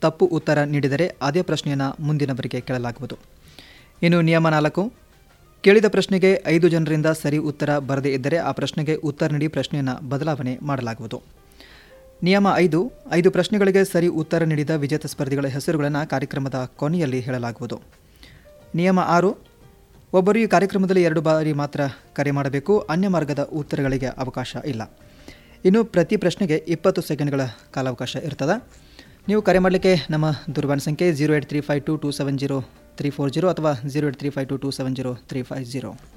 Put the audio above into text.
ತಪ್ಪು ಉತ್ತರ ನೀಡಿದರೆ ಅದೇ ಪ್ರಶ್ನೆಯನ್ನು ಮುಂದಿನವರಿಗೆ ಕೇಳಲಾಗುವುದು ಇನ್ನು ನಿಯಮ ನಾಲ್ಕು ಕೇಳಿದ ಪ್ರಶ್ನೆಗೆ ಐದು ಜನರಿಂದ ಸರಿ ಉತ್ತರ ಬರದೇ ಇದ್ದರೆ ಆ ಪ್ರಶ್ನೆಗೆ ಉತ್ತರ ನೀಡಿ ಪ್ರಶ್ನೆಯನ್ನು ಬದಲಾವಣೆ ಮಾಡಲಾಗುವುದು ನಿಯಮ ಐದು ಐದು ಪ್ರಶ್ನೆಗಳಿಗೆ ಸರಿ ಉತ್ತರ ನೀಡಿದ ವಿಜೇತ ಸ್ಪರ್ಧಿಗಳ ಹೆಸರುಗಳನ್ನು ಕಾರ್ಯಕ್ರಮದ ಕೊನೆಯಲ್ಲಿ ಹೇಳಲಾಗುವುದು ನಿಯಮ ಆರು ಒಬ್ಬರು ಈ ಕಾರ್ಯಕ್ರಮದಲ್ಲಿ ಎರಡು ಬಾರಿ ಮಾತ್ರ ಕರೆ ಮಾಡಬೇಕು ಅನ್ಯ ಮಾರ್ಗದ ಉತ್ತರಗಳಿಗೆ ಅವಕಾಶ ಇಲ್ಲ ಇನ್ನು ಪ್ರತಿ ಪ್ರಶ್ನೆಗೆ ಇಪ್ಪತ್ತು ಸೆಕೆಂಡ್ಗಳ ಕಾಲಾವಕಾಶ ಇರ್ತದೆ ನೀವು ಕರೆ ಮಾಡಲಿಕ್ಕೆ ನಮ್ಮ ದೂರವಾಣಿ ಸಂಖ್ಯೆ zero eight three five two two seven zero three four zero ಅಥವಾ zero eight three five two two seven zero three five zero